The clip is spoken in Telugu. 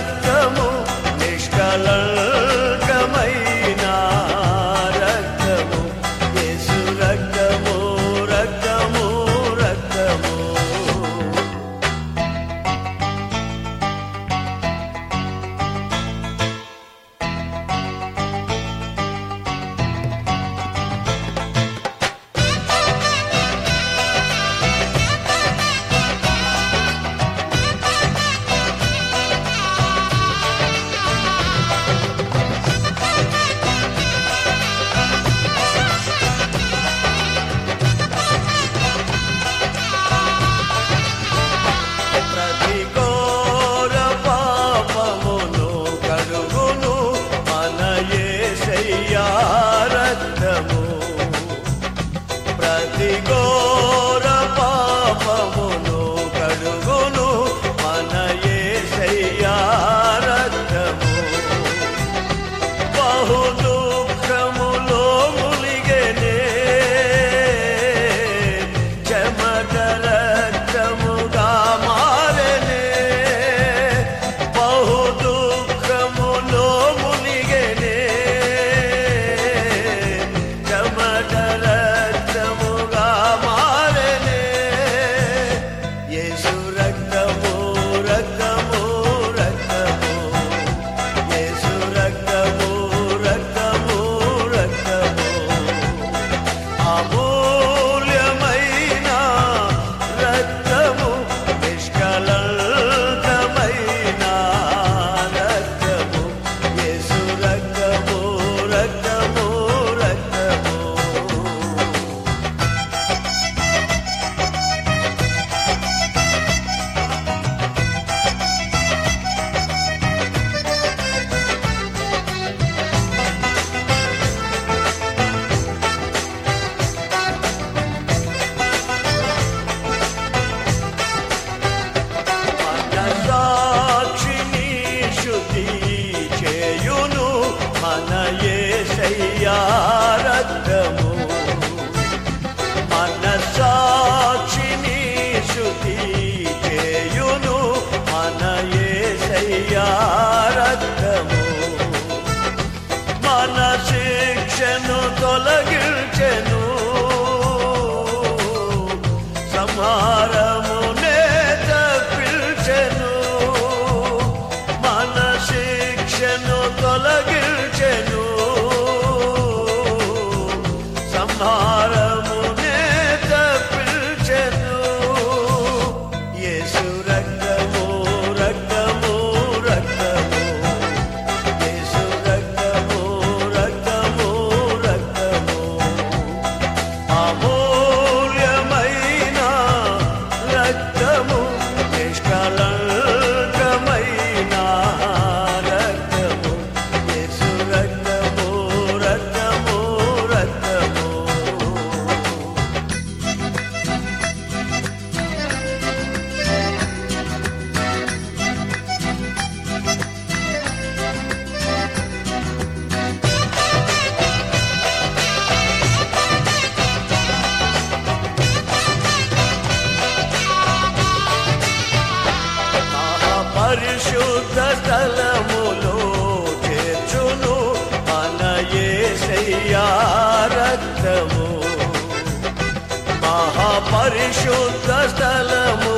రక్తము నిష్కలంకమైన రక్తము యేసు రక్తము రక్తము రక్తము ప్రతి ఘోర పాపమును కడుగును మన యేసయ్యా రక్తము ప్రతి ఘోర పాపమును కడుగును మన యేసయ్యా రక్తము బహు దుఃఖములో ములిగెనే చెమట రక్తముగా మారెనే బహు దుఃఖములో ములిగెనే చెమట రక్తముగా మారెనే యేసు రక్తము రక్తము రక్తము యేసు రక్తము రక్తము రక్తము అమూల్యమైన రక్తము నిష్కలంకమైన రక్తము యేసు రక్తము రక్తము రక్తము మనసాక్షిని శుద్ధి చేయును మన యేసయ్యా రక్తము మనసాక్షిని శుద్ధి చేయును మన యేసయ్యా రక్తము మన శిక్షను తొలగించెను సంహారమునే తప్పించెను మన శిక్షను తొలగించెను సంహారమునే తప్పించెను యేసు రక్తము రక్తము రక్తము యేసు రక్తము రక్తము రక్తము అమూల్యమైన రక్తము నిష్కలంకమైన రక్తము యేసు రక్తము రక్తము రక్తము పరిశుద్ధ స్థలములో చేర్చును మన యేసయ్యా రక్తము మహాపరిశుద్ధ స్థలము